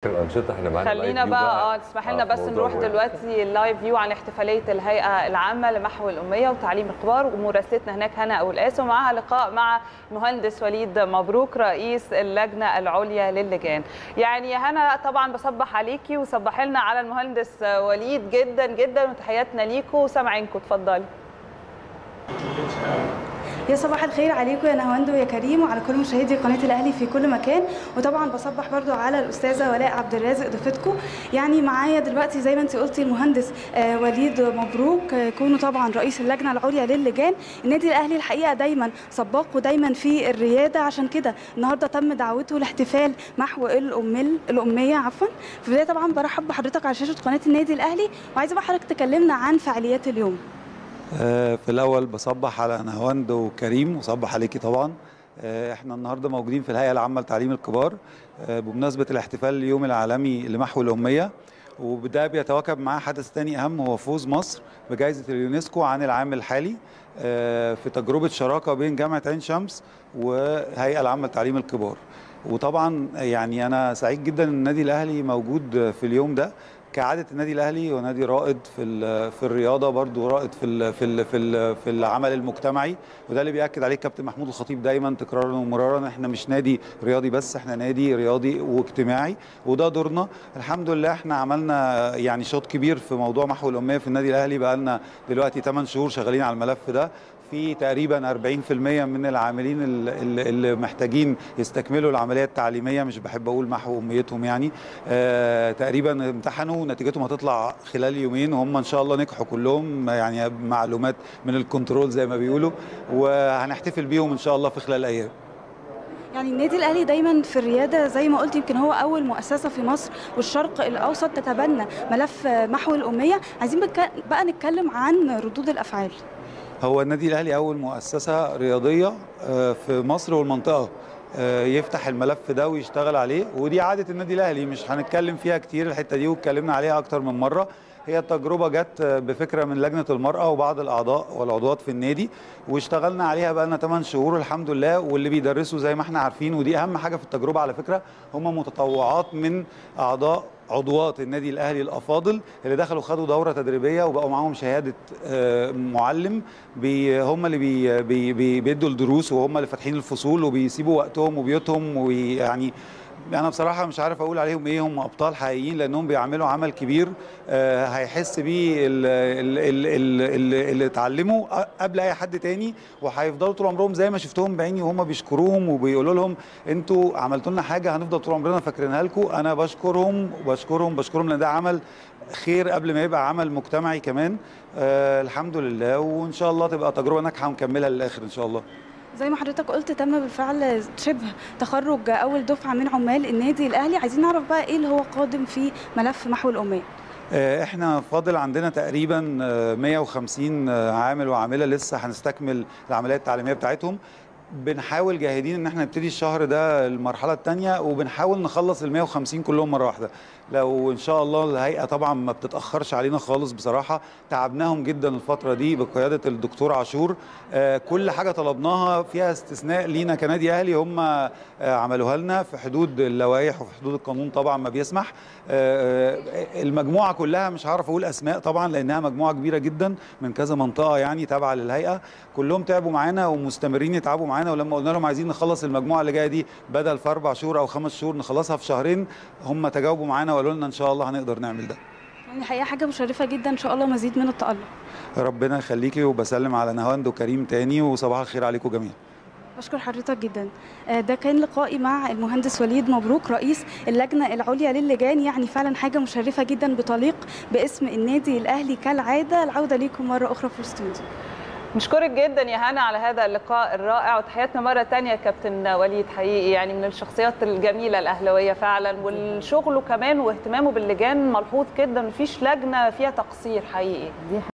الانشطه احنا معانا خلينا لايف فيو بقى اه تسمح لنا آه، بس في موضوع نروح مهم. دلوقتي اللايف فيو عن احتفاليه الهيئه العامه لمحو الاميه وتعليم الكبار ومراسلتنا هناك هنا ابو القاس ومعاها لقاء مع المهندس وليد مبروك رئيس اللجنه العليا للجان يعني يا هنا طبعا بصبح عليكي وصبح لنا على المهندس وليد جدا جدا وتحياتنا ليكوا وسامعينكم اتفضلي يا صباح الخير عليكم يا نهاوند ويا كريم وعلى كل مشاهدي قناه الاهلي في كل مكان وطبعا بصبح برضو على الاستاذه ولاء عبد الرازق ضيفتكم يعني معايا دلوقتي زي ما انت قلتي المهندس آه، وليد مبروك آه، كونه طبعا رئيس اللجنه العليا للجان النادي الاهلي الحقيقه دايما سباق ودايما في الرياده عشان كده النهارده تم دعوته لاحتفال محو الامل الاميه عفوا في البدايه طبعا برحب بحضرتك على شاشه قناه النادي الاهلي وعايزه بقى حضرتك تكلمنا عن فعاليات اليوم آه، في الأول بصبح على نهاوند وكريم وصبح عليكي طبعا آه، احنا النهارده موجودين في الهيئة العامة لتعليم الكبار آه، بمناسبة الاحتفال اليوم العالمي لمحو الأمية وده بيتواكب معاه حدث تاني أهم هو فوز مصر بجائزة اليونسكو عن العام الحالي آه، في تجربة شراكة بين جامعة عين شمس والهيئة العامة لتعليم الكبار وطبعا يعني أنا سعيد جدا إن النادي الأهلي موجود في اليوم ده كعاده النادي الاهلي ونادي رائد في ال- في الرياضه برضو رائد في ال في ال في ال في العمل المجتمعي وده اللي بياكد عليه كابتن محمود الخطيب دايما تكرارا ومرارا احنا مش نادي رياضي بس احنا نادي رياضي واجتماعي وده دورنا الحمد لله احنا عملنا يعني شوط كبير في موضوع محو الاميه في النادي الاهلي بقى لنا دلوقتي 8 شهور شغالين على الملف ده في تقريبا 40% من العاملين ال- ال- اللي محتاجين يستكملوا العمليه التعليميه مش بحب اقول محو اميتهم يعني آه تقريبا امتحنوا نتيجتهم هتطلع خلال يومين وهم ان شاء الله نجحوا كلهم يعني معلومات من الكنترول زي ما بيقولوا وهنحتفل بيهم ان شاء الله في خلال ايام يعني النادي الاهلي دايما في الرياده زي ما قلت يمكن هو اول مؤسسه في مصر والشرق الاوسط تتبنى ملف محو الاميه عايزين بك- بقى نتكلم عن ردود الافعال هو النادي الاهلي اول مؤسسه رياضيه آه، في مصر والمنطقه آه، يفتح الملف ده ويشتغل عليه ودي عاده النادي الاهلي مش هنتكلم فيها كتير الحته دي واتكلمنا عليها اكتر من مره هي التجربه جت آه، بفكره من لجنه المراه وبعض الاعضاء والعضوات في النادي واشتغلنا عليها بقى لنا 8 شهور الحمد لله واللي بيدرسوا زي ما احنا عارفين ودي اهم حاجه في التجربه على فكره هم متطوعات من اعضاء عضوات النادي الاهلي الافاضل اللي دخلوا خدوا دوره تدريبيه وبقوا معاهم شهاده آه، معلم بي هم اللي بي بي بي بيدوا الدروس وهم اللي فاتحين الفصول وبيسيبوا وقتهم وبيوتهم ويعني انا بصراحه مش عارف اقول عليهم ايه هم ابطال حقيقيين لانهم بيعملوا عمل كبير آه، هيحس بيه ال- ال- ال- ال- ال- اللي اتعلموا قبل اي حد تاني وهيفضلوا طول عمرهم زي ما شفتهم بعيني وهم بيشكروهم وبيقولوا لهم انتوا عملتوا لنا حاجه هنفضل طول عمرنا فاكرينها لكم انا بشكرهم وبشكرهم بشكرهم لان ده عمل خير قبل ما يبقى عمل مجتمعي كمان آه الحمد لله وان شاء الله تبقى تجربه ناجحه ونكملها للاخر ان شاء الله زي ما حضرتك قلت تم بالفعل شبه تخرج اول دفعه من عمال النادي الاهلي عايزين نعرف بقى ايه اللي هو قادم في ملف محو الاميه آه، احنا فاضل عندنا تقريبا آه، 150 آه، عامل وعامله لسه هنستكمل العمليات التعليميه بتاعتهم بنحاول جاهدين ان احنا نبتدي الشهر ده المرحله الثانيه وبنحاول نخلص ال 150 كلهم مره واحده لو ان شاء الله الهيئه طبعا ما بتتاخرش علينا خالص بصراحه تعبناهم جدا الفتره دي بقياده الدكتور عاشور آه، كل حاجه طلبناها فيها استثناء لينا كنادي اهلي هم آه، عملوها لنا في حدود اللوائح وفي حدود القانون طبعا ما بيسمح آه، آه، المجموعه كلها مش هعرف اقول اسماء طبعا لانها مجموعه كبيره جدا من كذا منطقه يعني تابعه للهيئه كلهم تعبوا معانا ومستمرين يتعبوا معانا ولما قلنا لهم عايزين نخلص المجموعه اللي جايه دي بدل في اربع شهور او خمس شهور نخلصها في شهرين هم تجاوبوا معانا وقالوا لنا ان شاء الله هنقدر نعمل ده يعني حقيقه حاجه مشرفه جدا ان شاء الله مزيد من التالق ربنا يخليكي وبسلم على نهاوند وكريم تاني وصباح الخير عليكم جميعا بشكر حضرتك جدا آه، ده كان لقائي مع المهندس وليد مبروك رئيس اللجنه العليا للجان يعني فعلا حاجه مشرفه جدا بتليق باسم النادي الاهلي كالعاده العوده ليكم مره اخرى في الاستوديو نشكرك جدا يا هنا على هذا اللقاء الرائع وتحياتنا مرة تانية كابتن وليد حقيقي يعني من الشخصيات الجميلة الأهلوية فعلا والشغل كمان واهتمامه باللجان ملحوظ جدا مفيش لجنة فيها تقصير حقيقي